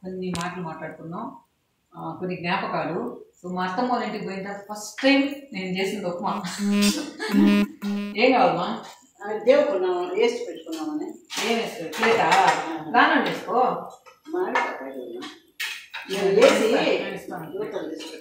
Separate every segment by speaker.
Speaker 1: కొన్ని మాటలు మాట్లాడుకున్నాం ఆ, కొన్ని జ్ఞాపకాలు సో మా అత్తమ్మ వాళ్ళ ఇంటికి పోయిన తర్వాత ఫస్ట్ టైం నేను చేసింది ఉప్మా ఏం కావాలమ్మా
Speaker 2: అది దేవుకున్నాము వేసి పెట్టుకున్నామని
Speaker 1: ఏం వేసుకో ప్లేటా దానం చేసుకో
Speaker 2: మామిడికాయ నేను వేసి
Speaker 1: నేను ఇస్తాను.
Speaker 2: దూతలు తీసుకొచ్చుకున్నాను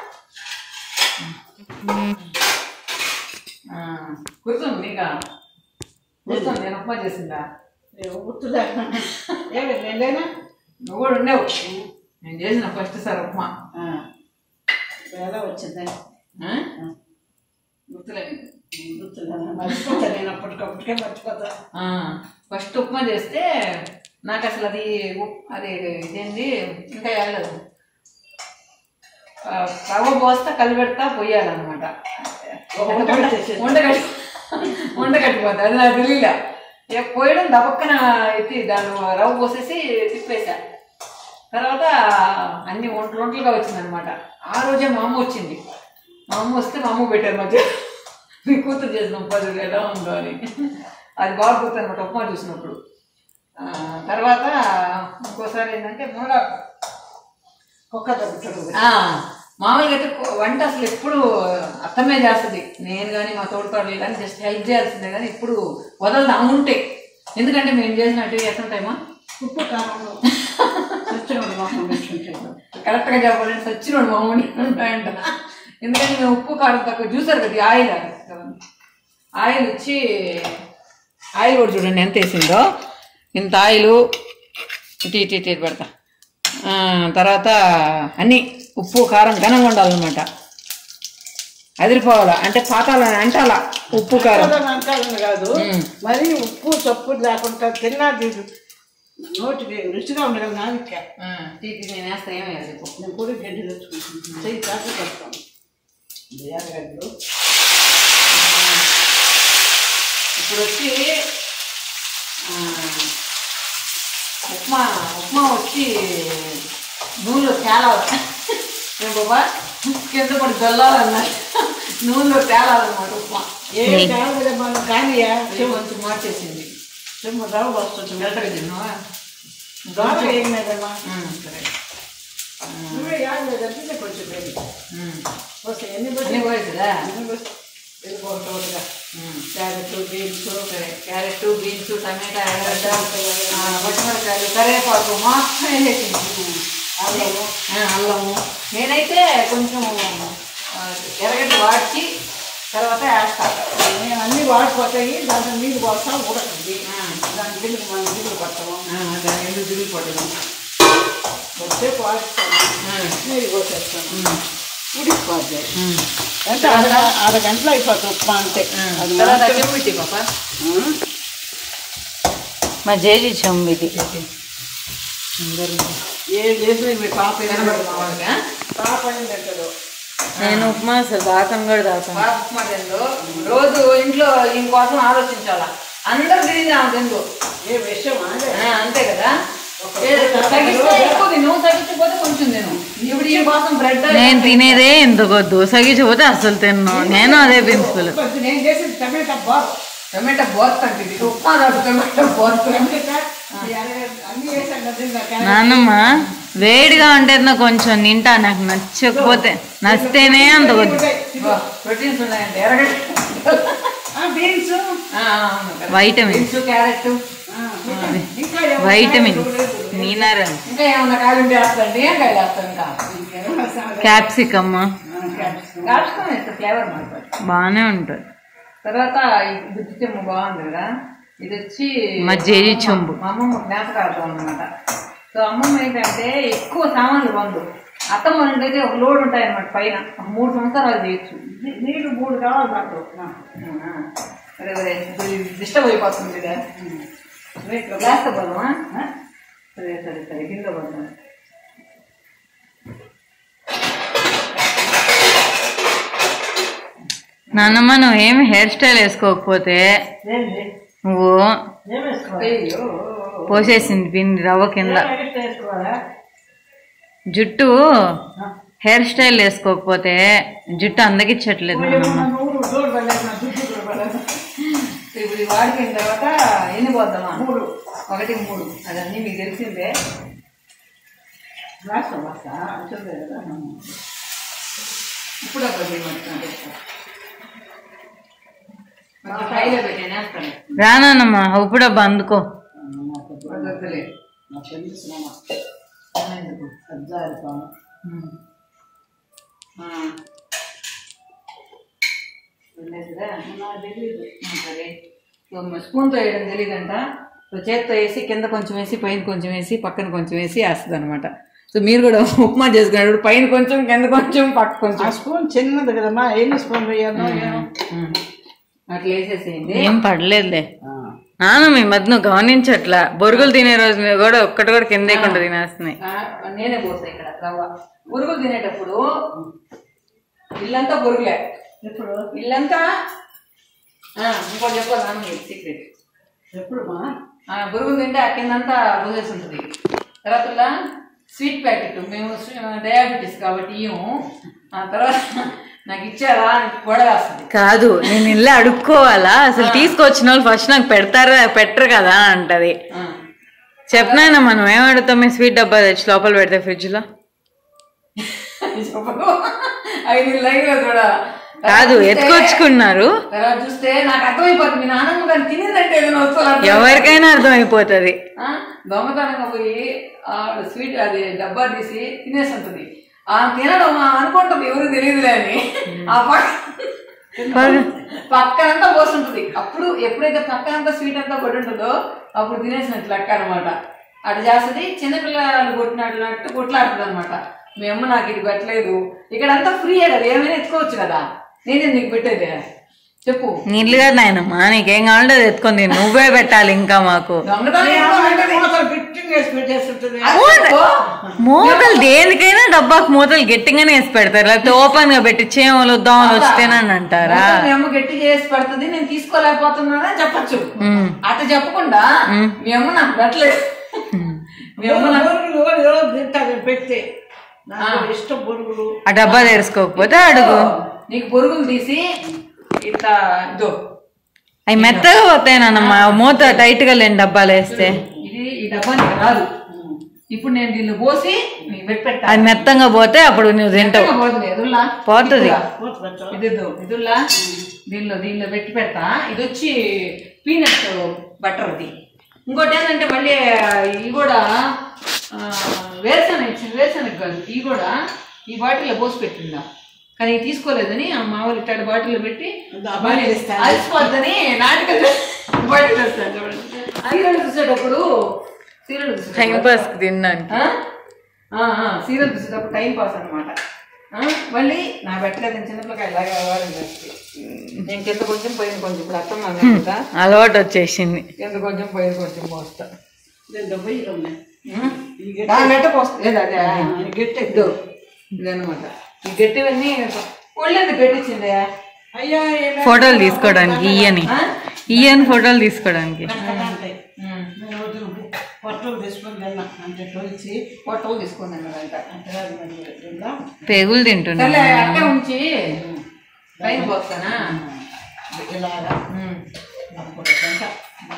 Speaker 1: ఆ, కూర్చోండి నీకా కూర్చోండి నేను ఉప్మా చేసిందా
Speaker 2: గుర్తుదా ఏమి నేనేనా
Speaker 1: నువ్వు కూడా ఉండేవు నేను చేసిన ఫస్ట్ సార్ ఉప్మా
Speaker 2: ఎలా వచ్చింది
Speaker 1: ఆ? గుర్తులేదు
Speaker 2: గుర్తుదా మర్చిపోతా నేను అప్పటికప్పటికే మర్చిపోతా
Speaker 1: ఫస్ట్ ఉప్మా చేస్తే నాకు అసలు అది ఉప్- అది ఇదేంది ఇంకా వెళ్ళదు రవ్వ పోస్తా కలిపెడతా పొయ్యాలన్నమాట
Speaker 2: ఉండకట్టేసేది.
Speaker 1: ఉండగట్టి ఉండగట్టిపోతా అది నాకు తెలియలే ఇక పోయడం దబక్కన ఎత్తి దాని రవ్వ పోసేసి తిప్పేసా తర్వాత అన్ని వంటలు వంటలుగా వచ్చిందనమాట ఆ రోజే మా అమ్మ వచ్చింది మా అమ్మ వస్తే మా అమ్మ పెట్టారు మధ్య మీ కూతురు చేసిన ఉప్మా చూడు ఎలా ఉందో అని అది బాగా గుర్తనమాట ఉప్మా చూసినప్పుడు ఆ, తర్వాత ఇంకోసారి ఏంటంటే మునగాకు
Speaker 2: కుక్క తగ్గుతాడు
Speaker 1: ఆ, మామూలుగా అయితే కొ- వంట అసలు ఎప్పుడు అత్తమే చేస్తుంది నేను కానీ మా తోడుకోడలు కానీ జస్ట్ హెల్ప్ చేయాల్సిందే కానీ ఇప్పుడు వదలదు అమ్ముంటే ఎందుకంటే మేము చేసినట్టు ఎట్లుంటాయమ్మా
Speaker 2: ఉప్పు కారం సత్యవాడు మొహం పెట్టుకుంటాడు
Speaker 1: కరెక్ట్గా చెప్పాలంటే సచ్చినోడు మామూలు ఉంటాయంట ఎందుకంటే మేము ఉప్పు కారం తక్కువ చూసారు కదా ఈ ఆయిల్ ఆయిల్ వచ్చి ఆయిల్ కూడా చూడండి ఎంత వేసిందో ఇంత ఆయిల్ ఇటు ఇటు ఇటు ఇటు పెడతా ఆ, తర్వాత అన్నీ ఉప్పు కారం ఘనంగా ఉండాలన్నమాట అదిరిపోవాలా అంటే పాతాల అంటాలా ఉప్పు కారం
Speaker 2: అంటాలని కాదు మరి ఉప్పు చప్పు లేకుండా తిన్నది నోటికి రుచిగా ఉండదు నాలుక
Speaker 1: ఆ, తీ తీ, నేను వేస్తా ఏమీ వేయదు చెప్పు.
Speaker 2: నేను పొడి గడ్డి తెచ్చుకుంటున్నాను చెయ్యి తాక పెడతాం ఎర్రగడ్డలు
Speaker 1: ఇప్పుడు వచ్చి ఆ, ఉప్మా ఉప్మా వచ్చి నూనెలో తేలాలి ఏం బాబా కింద పడి దొల్లాలన్నమాట నూనెలో తేలాలన్నమాట ఉప్మా
Speaker 2: ఏం కాదు మనం కానీయా
Speaker 1: అది కొంచెం మార్చేసింది
Speaker 2: చెమ్మ రవ్వ వస్తుంది
Speaker 1: మెల్లగా తిన్నావా
Speaker 2: దోశ ఏం లేదమ్మా
Speaker 1: ఉమ్, సరే
Speaker 2: నువ్వే యాद లేదంటే కొంచెం వేడి
Speaker 1: ఉమ్.
Speaker 2: వస్తే ఎన్ని
Speaker 1: అన్నీ
Speaker 2: బట్టి
Speaker 1: పోయేదా
Speaker 2: అన్ని బట్టి వెళ్ళిపోతుందిగా
Speaker 1: ఉమ్.
Speaker 2: క్యారెట్ బీన్స్
Speaker 1: సరే క్యారెట్ బీన్స్ టమాటా ఎర్రగడ్డ ఆ, పచ్చిమిరపకాయలు కరివేపాకు మొత్తం వేసేసింది
Speaker 2: అల్లము
Speaker 1: ఆ, అల్లము నేనైతే కొంచెం ఆ, ఎర్రగడ్డ వాడ్చి తర్వాత వేస్తా
Speaker 2: మేము అన్ని వాడిపోతాయి దాంట్లో నీళ్ళు పోస్తాం ఉడకండి
Speaker 1: ఆ,
Speaker 2: దాని గిన్నె మనం గిన్నె పడతాము
Speaker 1: ఆ, దాని ఎందు దిగులు పడదు
Speaker 2: కొద్దిసేపు వాడిస్తాము నీళ్ళు పోసేస్తాము ఉడికిపోద్ది అంటే అర అరగంటలో అయిపోతుంది ఉప్మా అంతే అది
Speaker 1: తర్వాత
Speaker 2: మాత్రం-
Speaker 1: చెంబుట్టి పాప
Speaker 2: ఉం?
Speaker 3: మా జేజీ చంబిది
Speaker 2: ఏం చేసి మీ పాప
Speaker 1: కనబడదు మా వాళ్ళకి, ఆ?
Speaker 2: పాప ఏం తింటాడు
Speaker 3: నేను ఉప్మా అసలు దాతం కూడా దాతాను
Speaker 1: పాప ఉప్మా తిందు రోజు ఇంట్లో దీనికోసం ఆలోచించాలా అందరు తిరిగి ఆమె తిందు
Speaker 2: ఏ విషయం అదే
Speaker 1: ఆ, అంతే కదా ఏ, తగ్గిస్తే ఎక్కువ తిను తగ్గించకపోతే కొంచెం తిను ఇప్పుడు ఈ కోసం బ్రెడ్
Speaker 3: నేను తినేదే ఎందుకో దోసగిచ్చిపోతే అసలు తిన్ను నేను అదే ప్రిన్సిపల్
Speaker 2: కొంచెం నేను చేసేది టమాటా బాగు
Speaker 1: టమాటా బోత్ అంటే ఉప్మా కాదు టమాటా బోత్
Speaker 2: టమాటా ఈ అరగ- అన్ని వేసాను కదా ఇంకా క్యారెట్
Speaker 3: నాన్నమ్మ వేడిగా ఉంటే నాకు కొంచెం తింటా నాకు నచ్చకపోతే నచ్చితేనే అంత వద్దు
Speaker 1: ప్రోటీన్స్ ఉన్నాయండి ఎరగడ్డ
Speaker 2: ఆ, బీన్స్
Speaker 1: ఆ, అవును కదా.
Speaker 3: వైటమిన్
Speaker 1: బీన్స్ క్యారెట్
Speaker 2: ఇంకా ఏమో
Speaker 3: వైటమిన్
Speaker 2: కాయలు లేదు.
Speaker 3: మినరల్
Speaker 1: ఇంకా ఏమన్నా కాయలు ఉంటే వేస్తాండి ఏం కాయలు వేస్తాం ఇంకా
Speaker 2: ఇంకేమో సాగు.
Speaker 3: క్యాప్సికమ్
Speaker 2: ఆ, క్యాప్సికం.
Speaker 1: కాల్చుకొని వేస్తే ఫ్లేవర్ మారిపోతుంది
Speaker 3: బాగానే ఉంటుంది
Speaker 1: తర్వాత ఈ గుజ్జు చెమ్ము బాగుంది కదా ఇది వచ్చి
Speaker 3: మా జేజీ చెంబు.
Speaker 1: మా అమ్మమ్మ జ్ఞాపకార్థం అనమాట సో అమ్మమ్మ ఏంటంటే ఎక్కువ సామాన్లు బంధు అత్తమ్మ అంటే ఒక లోడ్ ఉంటాయి అనమాట పైన ఒక మూడు సంవత్సరాలు చేయొచ్చు
Speaker 2: నీ- నీళ్ళు మూడు కావాలి నాకు ఆ.
Speaker 1: అరే అరే డిస్టర్బ్ అయిపోతుంది కదా గ్లాస్ పోదామా సరే సరే సరే కింద పోదాం
Speaker 3: నాన్నమ్మ నువ్వేమి హెయిర్ స్టైల్ వేసుకోకపోతే
Speaker 2: ఏంది?
Speaker 3: నువ్వు
Speaker 2: ఏం వేసుకోవాలి?
Speaker 1: అయ్యో
Speaker 3: పోసేసింది పిండి రవ్వ కింద
Speaker 2: ఏం ఎగస్ట్రా వేసుకోవాలా?
Speaker 3: జుట్టు
Speaker 2: ఆ.
Speaker 3: హెయిర్ స్టైల్ వేసుకోకపోతే జుట్టు అందగిచ్చట్లేదు
Speaker 2: ఏమో
Speaker 3: నాన్నమ్మ
Speaker 2: నా నూరు జోడు పడలేదు, నా జుట్టు కూడా పడలేదు.
Speaker 1: ఇప్పుడు ఇది వాడిపోయిన తర్వాత ఎన్ని పోద్దామా
Speaker 2: మూడు
Speaker 1: ఒకటి మూడు అదన్నీ మీకు తెలిసిందే
Speaker 2: రాస్తా రాస్తా అంటుంది కదా
Speaker 1: ఇప్పుడు అక్కడ చేయమంటున్నాను ఫ్రైలో పెట్టాను వేస్తాను
Speaker 3: రానమ్మా ఇప్పుడు అందుకో
Speaker 2: నాకు ఎప్పుడు
Speaker 1: వద్దొద్దులే.
Speaker 2: నాకు ఎందుకు శ్రమ
Speaker 1: ఎందుకు?
Speaker 2: అజ్జారిపోను
Speaker 1: ఉమ్. ఆ. వెళ్ళేదిరా?
Speaker 2: నాకు తెలియదు
Speaker 1: ఆ, సరే సో మ- స్పూన్తో వేయడం తెలియదంట సో చేత్తో వేసి కింద కొంచెం వేసి పైన కొంచెం వేసి పక్కన కొంచెం వేసి వేస్తుంది అనమాట సో మీరు కూడా ఉప్మా చేసుకున్నాడు పైన కొంచెం కింద కొంచెం పక్క
Speaker 2: ఆ
Speaker 1: కొంచెం
Speaker 2: స్పూన్ చిన్నది కదమ్మా ఎన్ని స్పూన్ వేయాలో ఏమో
Speaker 1: ఉమ్. అట్లా వేసేసేయండి
Speaker 3: ఏం పడలేదులే నాన్న ఈ మధ్య నువ్వు గమనించట్లా బొరుగులు తినే రోజు మీద కూడా ఒక్కటి కూడా కింద లేకుండా తినేస్తున్నాయి
Speaker 1: ఆ, నేనే పోస్తా ఇక్కడ రవ్వ పురుగులు తినేటప్పుడు ఇల్లంతా పురుగులే
Speaker 2: ఎప్పుడు
Speaker 1: ఇల్లంతా ఆ, ఇంకోటి చెప్పాలి నాన్న సీక్రెట్
Speaker 2: ఎప్పుడు మా
Speaker 1: బురుగులు తింటే ఆ కిందంతా పోసేసి ఉంటుంది తర్వాత స్వీట్ ప్యాకెట్ మేము డయాబెటీస్ కాబట్టి ఇయ్యము ఆ తర్వాత నాకు ఇచ్చారా అని గొడవ వస్తుంది
Speaker 3: కాదు నేను ఇల్లు అడుక్కోవాలా అసలు తీసుకొచ్చిన వాళ్ళు ఫస్ట్ నాకు పెడతారా పెట్టరు కదా అంటది చెప్పినాయన మనం ఏం అడుగుతాం మీ స్వీట్ డబ్బా తెచ్చి లోపల పెడితే ఫ్రిడ్జ్ లో
Speaker 1: చెప్పను ఐదు లైవ్ లో కూడా
Speaker 3: కాదు ఎత్తుకొచ్చుకున్నారు
Speaker 1: తర్వాత చూస్తే నాకు అర్థమైపోతుంది మీ నాన్నమ్మ గారు తినేదంటే ఏదైనా వస్తువులు
Speaker 3: ఎవరికైనా అర్థమైపోతుంది
Speaker 1: ఆ, దొంగతనంగా పోయి ఆ స్వీట్ అది డబ్బా తీసి తినేసి ఉంటుంది ఆ తినడం ఆ అనుకుంటుంది ఎవరు తెలియదులే అని ఆ పక్క పక్కనంతా పోస్తుంటుంది అప్పుడు ఎప్పుడైతే పక్కనంతా స్వీట్ అంతా పడి ఉంటుందో అప్పుడు తినేసినట్లు లెక్క అనమాట అటు చేస్తుంది చిన్నపిల్లలు కొట్టినట్టు కొట్లాడుతుంది అనమాట మీ అమ్మ నాకు ఇది పెట్టలేదు ఇక్కడ అంతా ఫ్రీయే కదా ఏమైనా ఎత్తుకోవచ్చు కదా నేనే నీకు పెట్టేది చెప్పు
Speaker 3: నీళ్ళు కదా నాయనమ్మా నీకేం కావాలంటే అది ఎత్తుకొని తిను. నువ్వే పెట్టాలి ఇంకా మాకు
Speaker 1: దొంగతనం ఎక్కువ ఉంటుంది.
Speaker 2: మూతలు గట్టిగా వేసి పెట్టేస్తుంటుంది
Speaker 1: అది చెప్పు.
Speaker 3: మూతలు దేనికైనా డబ్బాకు మూతలు గట్టిగానే వేసి పెడతారు లేకపోతే ఓపెన్ గా పెట్టి చేమలు దోమలు వస్తేనని అంటారా
Speaker 1: మొత్తం మీ అమ్మ గట్టి చేసి పెడుతుంది నేను తీసుకోలేకపోతున్నానని చెప్పచ్చు
Speaker 3: ఉమ్.
Speaker 1: అట్లా చెప్పకుండా మీ అమ్మ నాకు పెట్టలేదు మీ అమ్మ నాకు
Speaker 2: బొరుగులు రోజు తింటాను పెడితే నాకు ఇష్టం బొరుగులు
Speaker 3: ఆ డబ్బా తెరుచుకోకపోతే అడుగు
Speaker 1: నీకు పొరుగులు తీసి ఇట్లా ఇదో
Speaker 3: అవి మెత్తగా పోతాయి నాన్నమ్మ మూత టైట్ గా లేని డబ్బాలు వేస్తే
Speaker 1: ఇది ఈ డబ్బా నీకు రాదు ఇప్పుడు నేను దీనిలో పోసి నీకు పెట్టి పెట్టా
Speaker 3: అది మెత్తంగా పోతే అప్పుడు నువ్వు తింటావు
Speaker 1: పోతుంది ఎదుల్లా
Speaker 3: పోతుంది.
Speaker 2: మూత పెట్టు
Speaker 1: ఇదిద్దు ఇదుల్లా దీనిలో దీనిలో పెట్టి పెడతా ఇది వచ్చి పీనట్ బటర్ ఇది ఇంకోటి ఏంటంటే మళ్ళీ ఇవి కూడా ఆ, వేరుశనగ ఇచ్చింది వేరుశనగ కాదు ఇవి కూడా ఈ బాటిల్లో పోసి పెట్టిందా కానీ ఇవి తీసుకోలేదని ఆ మామూలు ఇట్టాడు బాటిల్లో పెట్టి
Speaker 2: బాగా వేస్తాను.
Speaker 1: అలసిపోద్దని నాటకం బాటిల్ వేస్తాను చూడండి సీరియల్ చూసేటప్పుడు సీరియల్
Speaker 3: టైం
Speaker 1: చూసేటప్పుడు
Speaker 3: పాస్ కి తినడానికి
Speaker 1: ఆ? ఆ, ఆ, సీరియల్ చూసేటప్పుడు టైం పాస్ అనమాట మళ్ళీ నా పెట్టలేదు చిన్నపిల్లకాయ ఇలాగే వ్యవహారం చేస్తుంది నేను కింద కొంచెం పోయిన కొంచెం ఇప్పుడు అర్థం కదా
Speaker 3: అలవాటు వచ్చేసింది
Speaker 1: కింద కొంచెం పోయిన కొంచెం పోస్తా
Speaker 2: నేను డెబ్బై ఉన్నాయి
Speaker 1: ఉం? దాని నెట్ట పోస్తా లేదా అదే
Speaker 2: గట్టి
Speaker 1: ఇదో ఇదన్నమాట ఈ గట్టివన్నీ ఒళ్ళేది గట్టించింది
Speaker 2: అయ్యా ఏమే
Speaker 3: ఫోటోలు తీసుకోవడానికి ఇయ్యని ఇయ్యని ఫోటోలు తీసుకోవడానికి
Speaker 2: ఉంటాయి నేను వద్దు పొట్టలు తీసుకొని తిన్నా అంటే తొలిచి
Speaker 1: ఫోటోలు తీసుకుందాం అంట
Speaker 2: అంతగా తిన్నా
Speaker 3: పేగులు తింటున్నా
Speaker 1: సర్లే అట్టే ఉంచి పైన పోస్తానా
Speaker 2: ఇలాగా
Speaker 1: ఉం.
Speaker 2: అప్పుడు తింటా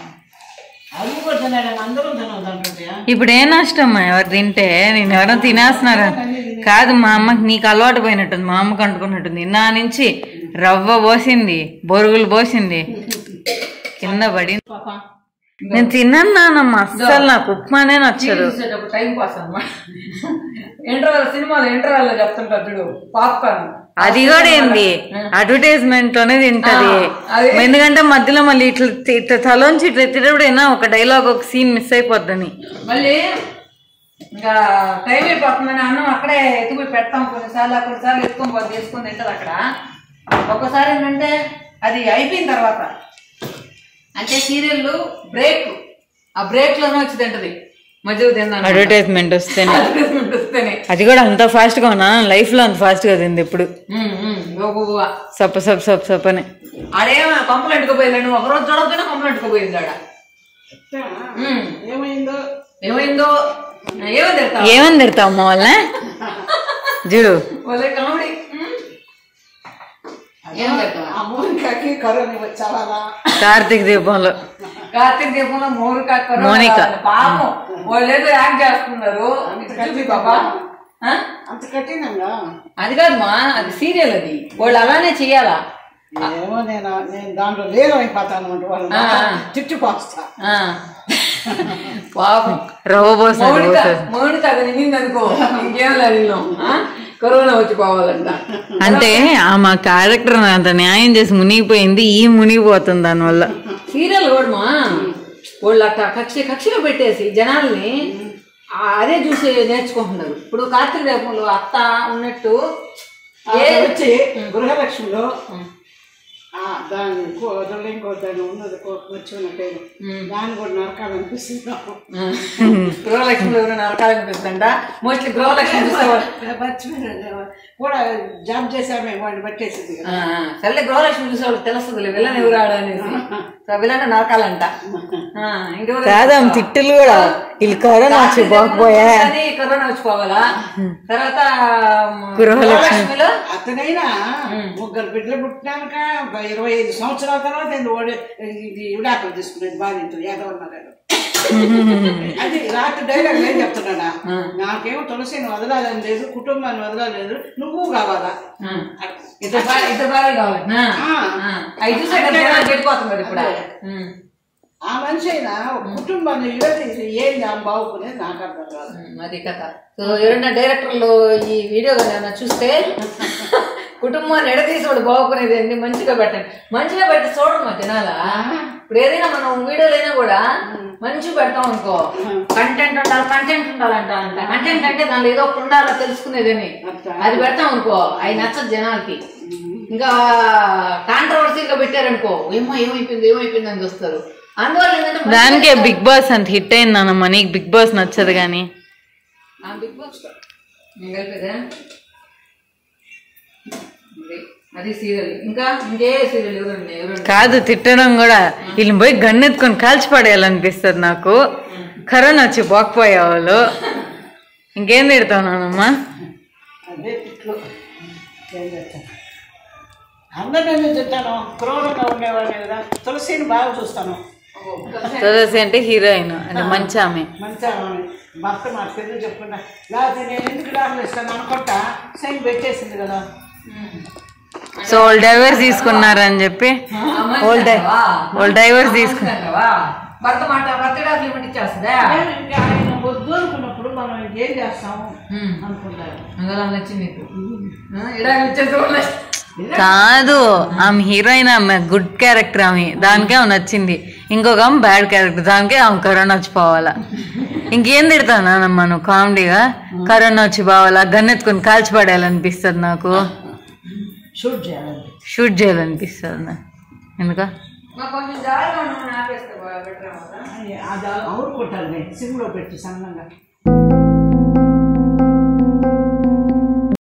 Speaker 2: అవి కూడా తిన్నాడు అందరూ తినదంటుంటాయా
Speaker 3: ఇప్పుడు ఏ నష్టం ఎవరు తింటే నేను ఎవరైనా తినేస్తున్నారా కాదు మా అమ్మకి నీకు అలవాటు పోయినట్టుంది మా అమ్మకి అంటుకున్నట్టుంది నా నుంచి రవ్వ పోసింది బొరుగులు పోసింది కింద పడి
Speaker 1: పాప
Speaker 3: నేను తిన్నాను నాన్నమ్మ అస్సలు నాకు ఉప్మానే నచ్చదు
Speaker 1: చూసేటప్పుడు టైం పాస్ అనమాట ఇంటర్వెల్ సినిమాలో ఇంటర్వెల్ లో చెప్తుంటారు చూడు పాప్కార్న్
Speaker 3: అది కూడా ఏంది అడ్వర్టైజ్మెంట్ లోనే తింటది
Speaker 1: అది
Speaker 3: ఎందుకంటే మధ్యలో మళ్ళీ ఇట్లా తి- ఇట్లా తలోంచి ఇట్లా ఎత్తేటప్పుడు అయినా ఒక డైలాగ్ ఒక సీన్ మిస్ అయిపోద్దని
Speaker 1: మళ్ళీ ఇంకా టైం అయిపోతుందని అన్నం అక్కడే ఎత్తుకుపోయి పెడతాం కొన్నిసార్లు కొన్నిసార్లు ఎత్తుకొని పోయి తీసుకొని తింటది అక్కడ ఒక్కసారి ఏంటంటే అది అయిపోయిన తర్వాత అంటే సీరియల్ బ్రేక్ ఆ బ్రేక్ లోనే వచ్చి తింటది మధ్యలో తిన్నాను
Speaker 3: అడ్వర్టైజ్మెంట్ వస్తేనే
Speaker 1: అడ్వర్టైజ్మెంట్ వస్తేనే
Speaker 3: అది కూడా అంత ఫాస్ట్ గా ఉన్నా లైఫ్ లో అంత ఫాస్ట్ గా తింది ఇప్పుడు
Speaker 1: ఉమ్, ఉమ్, గోగువ్వ.
Speaker 3: సప్ప సప్ప సప్ప సప్ప అని
Speaker 1: ఆడేమో కొంపలు అంటుకుపోయింది నువ్వు ఒకరోజు చూడకపోయినా కొంపలు అంటుకుపోయింది ఆడ ఉమ్,
Speaker 2: ఏమైందో
Speaker 1: ఏమైందో ఏమో తిడతా
Speaker 3: ఏమని తిడతావు అమ్మ వాళ్ళ చూడు
Speaker 1: వాళ్ళే కామెడీ ఉమ్. ఏం తిడతావా
Speaker 2: ఆ మోనికాకి కరోనా వచ్చావా
Speaker 3: కార్తీక దీపంలో
Speaker 1: కార్తీక దీపంలో మోరు కాక
Speaker 3: మోనిక.
Speaker 1: పాపం వాళ్ళు ఏదో యాక్ట్ చేస్తున్నారు చూపి బాబా ఆ?
Speaker 2: అంత కఠినంగా
Speaker 1: అది కాదమ్మా అది సీరియల్ అది వాళ్ళు అలానే చెయ్యాలా
Speaker 2: ఏమో నేను నేను దాంట్లో లేనమైపోతాను అనమాట వాళ్ళు
Speaker 1: ఆ.
Speaker 2: తిట్టిపోస్తా
Speaker 1: ఆ. పాపం
Speaker 3: రవ్వ పోసాడు
Speaker 1: మౌనిక
Speaker 3: పోసాడు
Speaker 1: మౌనిక అది నిండింది అనుకో ఇంకేం లేదు కరోనా వచ్చి పోవాలంట
Speaker 3: అంటే ఆ మా క్యారెక్టర్ అంత న్యాయం చేసి మునిగిపోయింది ఈ మునిగిపోతుంది దానివల్ల
Speaker 1: సీరియల్ కూడా మా వాళ్ళు అట్ట కక్ష కక్షగా పెట్టేసి జనాల్ని ఆ అదే చూసి నేర్చుకుంటున్నారు ఇప్పుడు కార్తీక దీపంలో అత్త ఉన్నట్టు
Speaker 2: ఏ వచ్చి గృహలక్ష్మిలో ఆ, దాని వదలు ఇంకో దాని ఉన్నది వచ్చిన పేరు దాన్ని కూడా నరకాలనిపిస్తుంది నాకు.
Speaker 1: గృహలక్ష్మిలో ఎవరైనా నరకాలనిపిస్తుందంట మోస్ట్లీ గృహలక్ష్మి చూసేవాళ్ళు
Speaker 2: మర్చిపోయాను కూడా జాబ్ చేసామే వాడిని పట్టేసింది కదా.
Speaker 1: ఆ, ఆ. సర్లే గృహలక్ష్మి చూసేవాళ్ళు తెలుస్తుంది విలన్ ఎవరు ఆడ అనేసి సో విలన్ నరకాలంట ఆ, ఇంకెవరు
Speaker 3: కాదు ఆమె తిట్టులు కూడా వీళ్ళు కరోనా వచ్చి పోకపోయా
Speaker 1: అని కరోనా వచ్చిపోవాలా తర్వాత
Speaker 3: గృహలక్ష్మి.
Speaker 1: గృహలక్ష్మిలో
Speaker 2: అతనైనా ముగ్గురు బిడ్డలు పుట్టినాక ఒక ఇరవై ఐదు సంవత్సరాల తర్వాత నేను ఓడి ఇది విడాకులు తీసుకునేది బాధితులు ఏదవన్నారు అది రాత్రి డైలాగ్ ఏం చెప్తున్నాడా నాకేమో తులసిని వదలాలని లేదు కుటుంబాన్ని వదలాలేదు నువ్వు కావాలా
Speaker 1: ఆ. ఇద్దరు భార్య ఇద్దరు భార్య కావాలి ఆ.
Speaker 2: ఆ.
Speaker 1: ఆ. అవి చూసే కదా జనాలు చెడిపోతున్నారు ఇప్పుడు ఉం.
Speaker 2: ఆ మనిషి అయినా ఒక కుటుంబాన్ని విడదీసి ఏంది ఆ బాగుకునేది నాకు అర్థం కాదు
Speaker 1: ఉం, అది కథ సో ఎవరైనా డైరెక్టర్లు ఈ వీడియో ఏమైనా చూస్తే కుటుంబాన్ని ఎడతీసి వాడు బాగుకునేది ఏంటి మంచిగా పెట్టండి మంచిగా పెట్టి చూడండి మా జనాల ఇప్పుడు ఏదైనా మనం వీడియోలు అయినా కూడా మంచిగా పెడతాం అనుకో కంటెంట్ ఉండాలి కంటెంట్ ఉండాలంట అంట కంటెంట్ అంటే దానిలో ఏదో ఒకటి ఉండాలో తెలుసుకునేదని అది పెడతాం అనుకో అవి నచ్చదు జనాలకి ఇంకా కాంట్రవర్సీగా పెట్టారనుకో ఏమో ఏమైపోయింది ఏమైపోయింది అని చూస్తారు అందువల్ల ఏంటంటే మంచిగా
Speaker 3: దానికే బిగ్ బాస్ అంత హిట్ అయిందన్నమ్మా నీకు బిగ్ బాస్ నచ్చదు కానీ
Speaker 1: ఆ బిగ్ బాస్ నేను కలిపేదా ఇది. అది సీరియల్ ఇంకా ఇంకే సీరియల్ ఎవరండి ఎవరండి
Speaker 3: కాదు తిట్టడం కూడా వీళ్ళని పోయి గన్నెత్తుకొని కాల్చి పడేయాలనిపిస్తుంది నాకు కరోనా వచ్చి పోకపోయే వాళ్ళు ఇంకేం తిడతానమ్మా
Speaker 2: అదే తిట్లు ఏం చేస్తాను అందరినీ తిట్టాను క్రూరంగా ఉండేవాడిని కదా తులసిని బాగా చూస్తాను
Speaker 3: తులసి అంటే హీరోయిన్ అంటే మంచి ఆమె
Speaker 2: మంచిగా భర్త మా పెళ్ళి చెప్పుకున్నా లేకపోతే నేను ఎందుకు డాక్టర్ ఇస్తాను అనుకుంటా సైన్ పెట్టేసింది కదా
Speaker 3: సో వాళ్ళు డైవర్స్ తీసుకున్నారని చెప్పి వాళ్ళు డై వాళ్ళు డైవర్స్ తీసుకు
Speaker 1: తీసుకుంటావా భర్త మాట భర్త డాక్టర్ లిమిట్ ఇచ్చేస్తుందా
Speaker 2: నేను ఇంకా ఆయన వద్దు అనుకున్నప్పుడు మనం ఏం చేస్తాము అనుకుంటారు
Speaker 1: అందువల్ల నచ్చింది నీకు ఇడాకి ఇచ్చేసి వాళ్ళు
Speaker 3: కాదు ఆమె హీరోయిన్ ఆమె గుడ్ క్యారెక్టర్ ఆమె దానికే ఆమె నచ్చింది ఇంకొక ఆమె బ్యాడ్ క్యారెక్టర్ దానికే ఆమె కరోనా వచ్చి పోవాలా ఇంకేం తిడతానమ్మా నువ్వు కామెడీగా కరోనా వచ్చి పోవాలా గన్నెత్తుకొని కాల్చి పడేయాలనిపిస్తుంది నాకు
Speaker 2: షూట్ చేయాలండి
Speaker 3: షూట్ చేయాలనిపిస్తుంది నాకు ఎందుక
Speaker 1: మాకు కొంచెం జాగ్రత్తగా ఉండమని ఆపేస్తే బెటర్ ఏమవుతా
Speaker 2: అది అవురుకుంటాను నేను సిమ్లో పెట్టి సన్నంగా